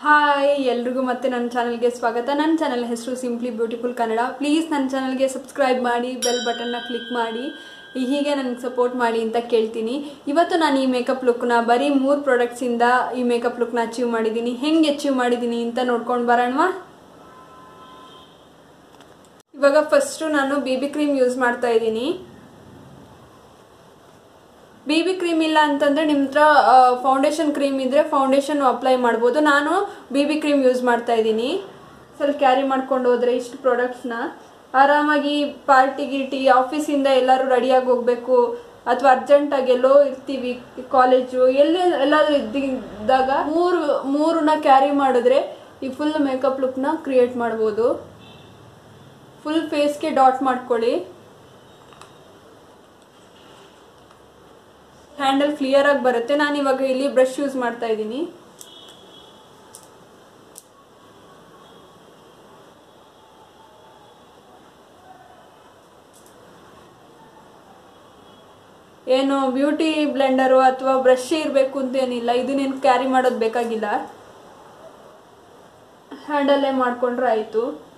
hi ಎಲ್ರಿಗೂ ಮತ್ತೆ ನನ್ನ ಚಾನಲ್ಗೆ ಸ್ವಾಗತ ನನ್ನ ಚಾನಲ್ ಹೆಸರು ಸಿಂಪ್ಲಿ ಬ್ಯೂಟಿಫುಲ್ ಕನ್ನಡ ಪ್ಲೀಸ್ ನನ್ನ ಚಾನಲ್ಗೆ ಸಬ್ಸ್ಕ್ರೈಬ್ ಮಾಡಿ ಬೆಲ್ ಬಟನ್ನ ಕ್ಲಿಕ್ ಮಾಡಿ ಹೀಗೆ ನನಗೆ ಸಪೋರ್ಟ್ ಮಾಡಿ ಅಂತ ಕೇಳ್ತೀನಿ ಇವತ್ತು ನಾನು ಈ ಮೇಕಪ್ ಲುಕ್ನ ಬರೀ ಮೂರು ಪ್ರಾಡಕ್ಟ್ಸಿಂದ ಈ ಮೇಕಪ್ ಲುಕ್ನ ಅಚೀವ್ ಮಾಡಿದ್ದೀನಿ ಹೆಂಗೆ ಅಚೀವ್ ಮಾಡಿದ್ದೀನಿ ಅಂತ ನೋಡ್ಕೊಂಡು ಬರೋಣವಾ ಇವಾಗ ಫಸ್ಟು ನಾನು ಬಿ ಬಿ ಕ್ರೀಮ್ ಯೂಸ್ ಮಾಡ್ತಾ ಇದ್ದೀನಿ ಬಿ ಬಿ ಕ್ರೀಮ್ ಇಲ್ಲ ಅಂತಂದರೆ ನಿಮ್ಮ ಹತ್ರ ಫೌಂಡೇಶನ್ ಕ್ರೀಮ್ ಇದ್ದರೆ ಫೌಂಡೇಶನ್ ಅಪ್ಲೈ ಮಾಡ್ಬೋದು ನಾನು ಬಿ ಬಿ ಕ್ರೀಮ್ ಯೂಸ್ ಮಾಡ್ತಾ ಇದ್ದೀನಿ ಸ್ವಲ್ಪ ಕ್ಯಾರಿ ಮಾಡ್ಕೊಂಡು ಹೋದರೆ ಇಷ್ಟು ಪ್ರಾಡಕ್ಟ್ಸ್ನ ಆರಾಮಾಗಿ ಪಾರ್ಟಿ ಗಿರ್ಟಿ ಆಫೀಸಿಂದ ಎಲ್ಲರೂ ರೆಡಿಯಾಗಿ ಹೋಗಬೇಕು ಅಥವಾ ಅರ್ಜೆಂಟಾಗಿ ಎಲ್ಲೋ ಇರ್ತೀವಿ ಕಾಲೇಜು ಎಲ್ಲೇ ಎಲ್ಲಾದರೂ ಇದ್ದಿದ್ದಾಗ ಮೂರು ಮೂರನ್ನ ಕ್ಯಾರಿ ಮಾಡಿದ್ರೆ ಈ ಫುಲ್ ಮೇಕಪ್ ಲುಕ್ನ ಕ್ರಿಯೇಟ್ ಮಾಡ್ಬೋದು ಫುಲ್ ಫೇಸ್ಗೆ ಡಾಟ್ ಮಾಡ್ಕೊಳ್ಳಿ ಹ್ಯಾಂಡಲ್ ಕ್ಲಿಯರ್ ಆಗಿ ಬರುತ್ತೆ ನಾನು ಇವಾಗ ಇಲ್ಲಿ ಬ್ರಷ್ ಯೂಸ್ ಮಾಡ್ತಾ ಇದ್ದೀನಿ ಏನು ಬ್ಯೂಟಿ ಬ್ಲೆಂಡರು ಅಥವಾ ಬ್ರಷ್ ಇರಬೇಕು ಅಂತೇನಿಲ್ಲ ಇದನ್ನೇನು ಕ್ಯಾರಿ ಮಾಡೋದು ಬೇಕಾಗಿಲ್ಲ ಹ್ಯಾಂಡಲ್ಲೇ ಮಾಡ್ಕೊಂಡ್ರೆ ಆಯಿತು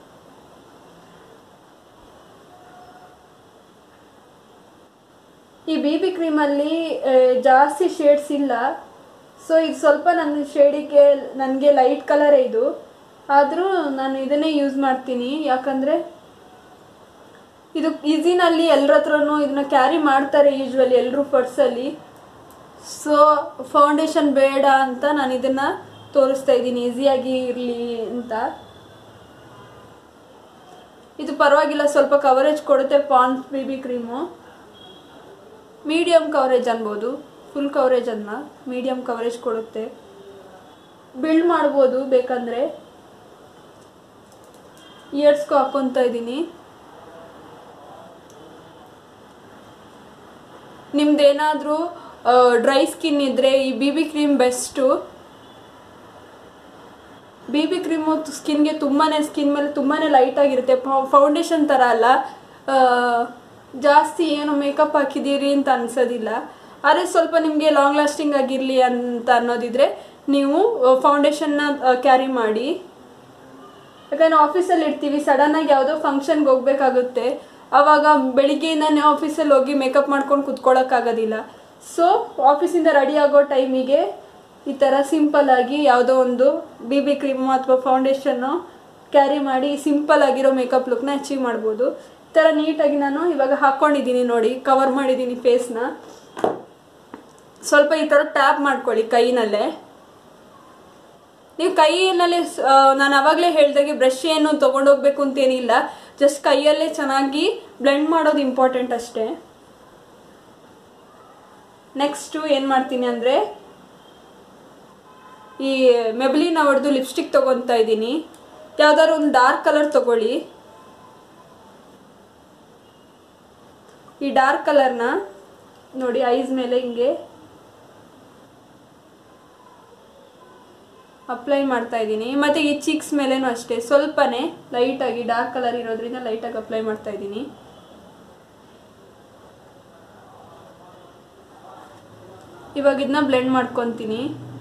ಈ ಬಿ ಬಿ ಕ್ರೀಮಲ್ಲಿ ಜಾಸ್ತಿ ಶೇಡ್ಸ್ ಇಲ್ಲ ಸೊ ಇದು ಸ್ವಲ್ಪ ನನ್ನ ಶೇಡಿಗೆ ನನಗೆ ಲೈಟ್ ಕಲರೇ ಇದು ಆದರೂ ನಾನು ಇದನ್ನೇ ಯೂಸ್ ಮಾಡ್ತೀನಿ ಯಾಕಂದರೆ ಇದು ಈಸಿನಲ್ಲಿ ಎಲ್ಲರ ಹತ್ರನೂ ಇದನ್ನ ಕ್ಯಾರಿ ಮಾಡ್ತಾರೆ ಯೂಶ್ವಲಿ ಎಲ್ಲರೂ ಪರ್ಸಲ್ಲಿ ಸೊ ಫೌಂಡೇಶನ್ ಬೇಡ ಅಂತ ನಾನು ಇದನ್ನು ತೋರಿಸ್ತಾ ಇದ್ದೀನಿ ಈಸಿಯಾಗಿ ಇರಲಿ ಅಂತ ಇದು ಪರವಾಗಿಲ್ಲ ಸ್ವಲ್ಪ ಕವರೇಜ್ ಕೊಡುತ್ತೆ Pond's B B cream medium coverage ಅನ್ಬೋದು ಫುಲ್ ಕವರೇಜ್ ಅನ್ನ ಮೀಡಿಯಮ್ ಕವರೇಜ್ ಕೊಡುತ್ತೆ ಬಿಲ್ಡ್ ಮಾಡ್ಬೋದು ಬೇಕಂದರೆ ಇಯರ್ಸ್ಗೂ ಹಾಕ್ಕೊತಾ ಇದ್ದೀನಿ ನಿಮ್ದೇನಾದರೂ ಡ್ರೈ ಸ್ಕಿನ್ ಇದ್ದರೆ ಈ B B cream best B B cream ಸ್ಕಿನ್ಗೆ ತುಂಬಾ ಸ್ಕಿನ್ ಮೇಲೆ ತುಂಬಾ ಲೈಟಾಗಿರುತ್ತೆ ಫೌಂಡೇಶನ್ ಥರ ಅಲ್ಲ ಜಾಸ್ತಿ ಏನು ಮೇಕಪ್ ಹಾಕಿದ್ದೀರಿ ಅಂತ ಅನ್ಸೋದಿಲ್ಲ ಆದರೆ ಸ್ವಲ್ಪ ನಿಮಗೆ ಲಾಂಗ್ ಲಾಸ್ಟಿಂಗ್ ಆಗಿರಲಿ ಅಂತ ಅನ್ನೋದಿದ್ರೆ ನೀವು ಫೌಂಡೇಶನ್ನ ಕ್ಯಾರಿ ಮಾಡಿ ಯಾಕಂದರೆ ಆಫೀಸಲ್ಲಿ ಇರ್ತೀವಿ ಸಡನ್ನಾಗಿ ಯಾವುದೋ ಫಂಕ್ಷನ್ಗೆ ಹೋಗ್ಬೇಕಾಗುತ್ತೆ ಆವಾಗ ಬೆಳಿಗ್ಗೆಯಿಂದನೇ ಆಫೀಸಲ್ಲಿ ಹೋಗಿ ಮೇಕಪ್ ಮಾಡ್ಕೊಂಡು ಕುತ್ಕೊಳ್ಳೋಕ್ಕಾಗೋದಿಲ್ಲ ಸೊ ಆಫೀಸಿಂದ ರೆಡಿ ಆಗೋ ಟೈಮಿಗೆ ಈ ಥರ ಸಿಂಪಲ್ಲಾಗಿ ಯಾವುದೋ ಒಂದು ಬಿ ಬಿ ಕ್ರೀಮು ಅಥವಾ ಫೌಂಡೇಶನ್ನು ಕ್ಯಾರಿ ಮಾಡಿ ಸಿಂಪಲ್ ಆಗಿರೋ ಮೇಕಪ್ ಲುಕ್ನ ಅಚೀವ್ ಮಾಡ್ಬೋದು ಈ ಥರ ನೀಟಾಗಿ ನಾನು ಇವಾಗ ಹಾಕ್ಕೊಂಡಿದ್ದೀನಿ ನೋಡಿ ಕವರ್ ಮಾಡಿದ್ದೀನಿ ಫೇಸ್ನ ಸ್ವಲ್ಪ ಈ ಥರ ಟ್ಯಾಪ್ ಮಾಡ್ಕೊಳ್ಳಿ ಕೈನಲ್ಲೇ ನೀವು ಕೈಯಲ್ಲೇ ನಾನು ಅವಾಗಲೇ ಹೇಳ್ದಾಗೆ ಬ್ರಷ್ ಏನು ತೊಗೊಂಡೋಗ್ಬೇಕು ಅಂತೇನಿಲ್ಲ ಜಸ್ಟ್ ಕೈಯಲ್ಲೇ ಚೆನ್ನಾಗಿ ಬ್ಲೆಂಡ್ ಮಾಡೋದು ಇಂಪಾರ್ಟೆಂಟ್ ಅಷ್ಟೇ ನೆಕ್ಸ್ಟು ಏನು ಮಾಡ್ತೀನಿ ಅಂದರೆ ಈ ಮೆಬ್ಲಿನ್ ಅವರದು ಲಿಪ್ಸ್ಟಿಕ್ ತೊಗೊತಾ ಇದ್ದೀನಿ ಯಾವ್ದಾದ್ರು ಒಂದು ಡಾರ್ಕ್ ಕಲರ್ ತೊಗೊಳ್ಳಿ ಈ ಡಾರ್ಕ್ ಕಲರ್ನ ನೋಡಿ ಐಸ್ ಮೇಲೆ ಹಿಂಗೆ ಅಪ್ಲೈ ಮಾಡ್ತಾ ಇದ್ದೀನಿ ಮತ್ತು ಈ ಚೀಕ್ಸ್ ಮೇಲೇನೂ ಅಷ್ಟೇ ಸ್ವಲ್ಪನೇ ಲೈಟಾಗಿ ಡಾರ್ಕ್ ಕಲರ್ ಇರೋದ್ರಿಂದ ಲೈಟಾಗಿ ಅಪ್ಲೈ ಮಾಡ್ತಾ ಇದ್ದೀನಿ ಇವಾಗ ಇದನ್ನ ಬ್ಲೆಂಡ್ ಮಾಡ್ಕೊತೀನಿ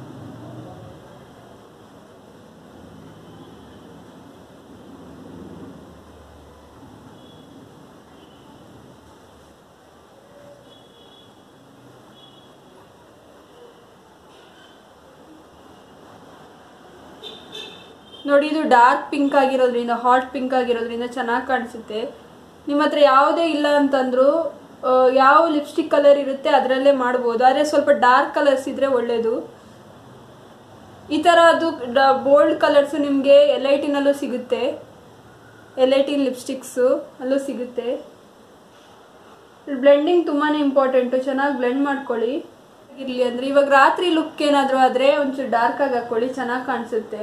ನೋಡಿ ಇದು ಡಾರ್ಕ್ ಪಿಂಕ್ ಆಗಿರೋದ್ರಿಂದ ಹಾಟ್ ಪಿಂಕ್ ಆಗಿರೋದ್ರಿಂದ ಚೆನ್ನಾಗಿ ಕಾಣಿಸುತ್ತೆ ನಿಮ್ಮ ಹತ್ರ ಯಾವುದೇ ಇಲ್ಲ ಅಂತಂದ್ರು ಯಾವ ಲಿಪ್ಸ್ಟಿಕ್ ಕಲರ್ ಇರುತ್ತೆ ಅದರಲ್ಲೇ ಮಾಡ್ಬೋದು ಆದರೆ ಸ್ವಲ್ಪ ಡಾರ್ಕ್ ಕಲರ್ಸ್ ಇದ್ದರೆ ಒಳ್ಳೆಯದು ಈ ಥರ ಅದು ಬೋಲ್ಡ್ ಕಲರ್ಸು ನಿಮಗೆ ಎಲ್ ಐ ಟಿನಲ್ಲೂ ಸಿಗುತ್ತೆ ಎಲ್ ಐ ಟಿನ್ ಲಿಪ್ಸ್ಟಿಕ್ಸು ಅಲ್ಲೂ ಸಿಗುತ್ತೆ ಬ್ಲೆಂಡಿಂಗ್ ತುಂಬಾ ಇಂಪಾರ್ಟೆಂಟು ಚೆನ್ನಾಗಿ ಬ್ಲೆಂಡ್ ಮಾಡ್ಕೊಳ್ಳಿ ಇರಲಿ ಅಂದರೆ ಇವಾಗ ರಾತ್ರಿ ಲುಕ್ ಏನಾದರೂ ಆದರೆ ಒಂಚೂರು ಡಾರ್ಕಾಗಿ ಹಾಕ್ಕೊಳ್ಳಿ ಚೆನ್ನಾಗಿ ಕಾಣಿಸುತ್ತೆ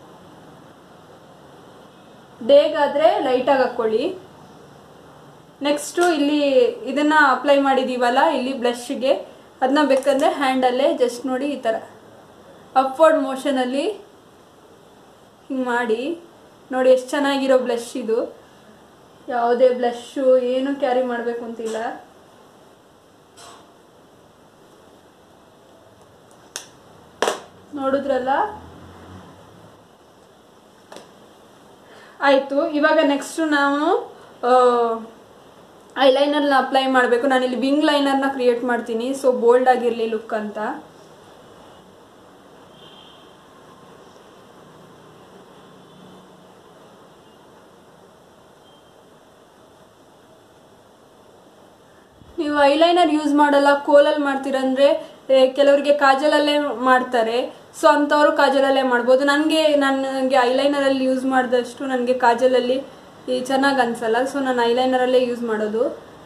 ಡೇಗಾದರೆ ಲೈಟಾಗಿ ಹಾಕ್ಕೊಳ್ಳಿ ನೆಕ್ಸ್ಟು ಇಲ್ಲಿ ಇದನ್ನು ಅಪ್ಲೈ ಮಾಡಿದ್ದೀವಲ್ಲ ಇಲ್ಲಿ ಬ್ಲಷ್ಗೆ ಅದನ್ನ ಬೇಕಂದರೆ ಹ್ಯಾಂಡಲ್ಲೇ ಜಸ್ಟ್ ನೋಡಿ ಈ ಥರ ಅಪ್ವರ್ಡ್ ಮೋಷನಲ್ಲಿ ಹಿಂಗೆ ಮಾಡಿ ನೋಡಿ ಎಷ್ಟು ಚೆನ್ನಾಗಿರೋ ಬ್ಲಷ್ ಇದು ಯಾವುದೇ ಬ್ಲಷ್ಷು ಏನು ಕ್ಯಾರಿ ಮಾಡಬೇಕು ಅಂತಿಲ್ಲ ನೋಡಿದ್ರಲ್ಲ ಆಯಿತು ಇವಾಗ ನೆಕ್ಸ್ಟ್ ನಾವು ಐಲೈನರ್ನ ಅಪ್ಲೈ ಮಾಡಬೇಕು ನಾನಿಲ್ಲಿ ವಿಂಗ್ ಲೈನರ್ನ ಕ್ರಿಯೇಟ್ ಮಾಡ್ತೀನಿ ಸೊ ಬೋಲ್ಡ್ ಆಗಿರಲಿ ಲುಕ್ ಅಂತ ನೀವು ಐಲೈನರ್ ಯೂಸ್ ಮಾಡಲ್ಲ ಕೋಲಲ್ಲಿ ಮಾಡ್ತೀರಂದ್ರೆ ಏ, ಕೆಲವರಿಗೆ ಕಾಜಲಲ್ಲೇ ಮಾಡ್ತಾರೆ ಸೊ ಅಂಥವ್ರು ಕಾಜಲಲ್ಲೇ ಮಾಡ್ಬೋದು ನನಗೆ ನನಗೆ ಐಲೈನರಲ್ಲಿ ಯೂಸ್ ಮಾಡಿದಷ್ಟು ನನಗೆ ಕಾಜಲಲ್ಲಿ ಈ ಚೆನ್ನಾಗಿ ಅನ್ಸಲ್ಲ ಸೊ ನಾನು ಐಲೈನರಲ್ಲೇ ಯೂಸ್ ಮಾಡೋದು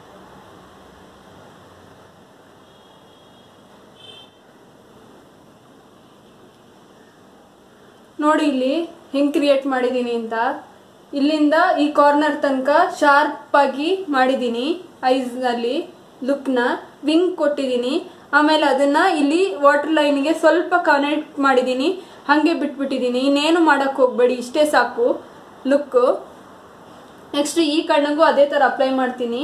ನೋಡಿ ಇಲ್ಲಿ ಹೆಂಗೆ ಕ್ರಿಯೇಟ್ ಮಾಡಿದ್ದೀನಿ ಅಂತ ಇಲ್ಲಿಂದ ಈ ಕಾರ್ನರ್ ತನಕ ಶಾರ್ಪ್ ಆಗಿ ಮಾಡಿದ್ದೀನಿ ಐಸ್ನಲ್ಲಿ ಲುಕ್ನ ವಿಂಗ್ ಕೊಟ್ಟಿದ್ದೀನಿ ಆಮೇಲೆ ಅದನ್ನ ಇಲ್ಲಿ ವಾಟರ್ ಲೈನ್ಗೆ ಸ್ವಲ್ಪ ಕನೆಕ್ಟ್ ಮಾಡಿದ್ದೀನಿ ಹಾಗೆ ಬಿಟ್ಬಿಟ್ಟಿದ್ದೀನಿ ಇನ್ನೇನು ಮಾಡೋಕ್ಕೆ ಹೋಗಬೇಡಿ ಇಷ್ಟೇ ಸಾಕು ಲುಕ್ಕು ನೆಕ್ಸ್ಟ್ ಈ ಕಣ್ಣಿಗೂ ಅದೇ ಥರ ಅಪ್ಲೈ ಮಾಡ್ತೀನಿ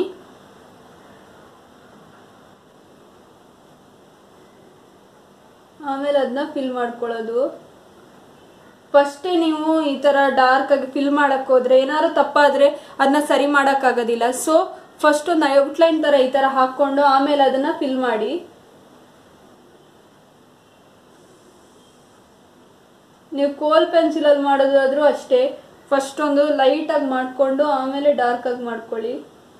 ಆಮೇಲೆ ಅದನ್ನ ಫಿಲ್ ಮಾಡ್ಕೊಳ್ಳೋದು ಫಸ್ಟೇ ನೀವು ಈ ಥರ ಡಾರ್ಕ್ ಆಗಿ ಫಿಲ್ ಮಾಡಕ್ಕೆ ಹೋದ್ರೆ ಏನಾದ್ರು ತಪ್ಪಾದರೆ ಅದನ್ನ ಸರಿ ಮಾಡೋಕ್ಕಾಗೋದಿಲ್ಲ ಸೊ ಫಸ್ಟ್ ಒಂದು ಔಟ್ಲೈನ್ ಥರ ಈ ಥರ ಹಾಕ್ಕೊಂಡು ಆಮೇಲೆ ಅದನ್ನು ಫಿಲ್ ಮಾಡಿ ನೀವು ಕೋಲ್ ಪೆನ್ಸಿಲಲ್ಲಿ ಮಾಡೋದಾದ್ರೂ ಅಷ್ಟೇ ಫಸ್ಟ್ ಒಂದು ಲೈಟಾಗಿ ಮಾಡಿಕೊಂಡು ಆಮೇಲೆ ಡಾರ್ಕ್ ಆಗಿ ಮಾಡ್ಕೊಳ್ಳಿ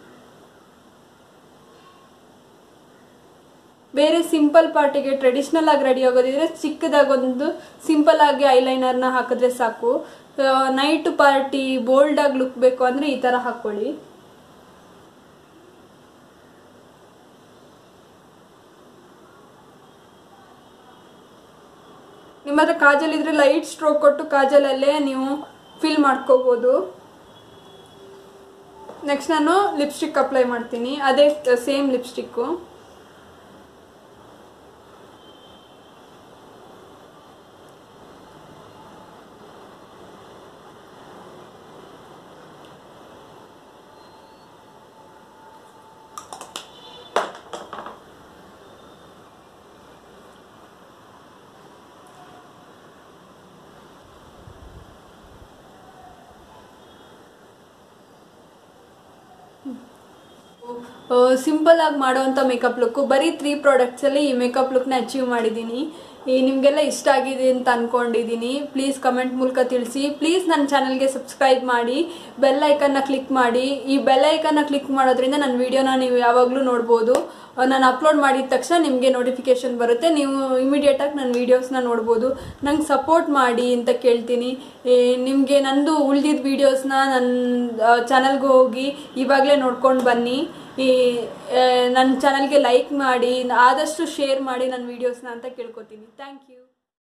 ಬೇರೆ ಸಿಂಪಲ್ ಪಾರ್ಟಿಗೆ ಟ್ರೆಡಿಷ್ನಲ್ ಆಗಿ ರೆಡಿ ಆಗೋದಿದ್ರೆ ಚಿಕ್ಕದಾಗೊಂದು ಸಿಂಪಲ್ ಆಗಿ ಐಲೈನರ್ನ ಹಾಕಿದ್ರೆ ಸಾಕು ನೈಟ್ ಪಾರ್ಟಿ ಬೋಲ್ಡ್ ಆಗಿ ಲುಕ್ ಬೇಕು ಅಂದರೆ ಈ ಥರ ಹಾಕ್ಕೊಳ್ಳಿ ನಿಮ್ಮ ಹತ್ರ ಕಾಜಲ್ ಇದ್ರೆ ಲೈಟ್ ಸ್ಟ್ರೋಕ್ ಕೊಟ್ಟು ಕಾಜಲಲ್ಲೇ ನೀವು ಫಿಲ್ ಮಾಡ್ಕೋಬೋದು ನೆಕ್ಸ್ಟ್ ನಾನು ಲಿಪ್ಸ್ಟಿಕ್ ಅಪ್ಲೈ ಮಾಡ್ತೀನಿ ಅದೇ ಸೇಮ್ ಲಿಪ್ಸ್ಟಿಕ್ಕು ಸಿಂಪಲ್ ಆಗಿ ಮಾಡೋವಂಥ ಮೇಕಪ್ ಲುಕ್ಕು ಬರೀ ತ್ರೀ ಪ್ರಾಡಕ್ಟ್ಸಲ್ಲಿ ಈ ಮೇಕಪ್ ಲುಕ್ನ ಅಚೀವ್ ಮಾಡಿದ್ದೀನಿ ಈ ನಿಮಗೆಲ್ಲ ಇಷ್ಟ ಆಗಿದೆ ಅಂತ ಅಂದ್ಕೊಂಡಿದ್ದೀನಿ ಪ್ಲೀಸ್ ಕಮೆಂಟ್ ಮೂಲಕ ತಿಳಿಸಿ ಪ್ಲೀಸ್ ನನ್ನ ಚಾನಲ್ಗೆ ಸಬ್ಸ್ಕ್ರೈಬ್ ಮಾಡಿ ಬೆಲ್ ಐಕನ್ನ ಕ್ಲಿಕ್ ಮಾಡಿ ಈ ಬೆಲ್ ಐಕನ್ನ ಕ್ಲಿಕ್ ಮಾಡೋದ್ರಿಂದ ನನ್ನ ವಿಡಿಯೋನ ನೀವು ಯಾವಾಗಲೂ ನೋಡ್ಬೋದು ನಾನು ಅಪ್ಲೋಡ್ ಮಾಡಿದ ತಕ್ಷಣ ನಿಮಗೆ ನೋಟಿಫಿಕೇಶನ್ ಬರುತ್ತೆ ನೀವು ಇಮಿಡಿಯೇಟಾಗಿ ನನ್ನ ವೀಡಿಯೋಸ್ನ ನೋಡ್ಬೋದು ನಂಗೆ ಸಪೋರ್ಟ್ ಮಾಡಿ ಅಂತ ಕೇಳ್ತೀನಿ ನಿಮಗೆ ನಂದು ಉಳ್ದಿದ್ದ ವೀಡಿಯೋಸ್ನ ನನ್ನ ಚಾನಲ್ಗೆ ಹೋಗಿ ಇವಾಗಲೇ ನೋಡ್ಕೊಂಡು ಬನ್ನಿ ಈ ನನ್ನ ಚಾನಲ್ಗೆ ಲೈಕ್ ಮಾಡಿ ಆದಷ್ಟು ಶೇರ್ ಮಾಡಿ ನನ್ನ ವೀಡಿಯೋಸ್ನ ಅಂತ ಕೇಳ್ಕೊತೀನಿ ಥ್ಯಾಂಕ್ ಯು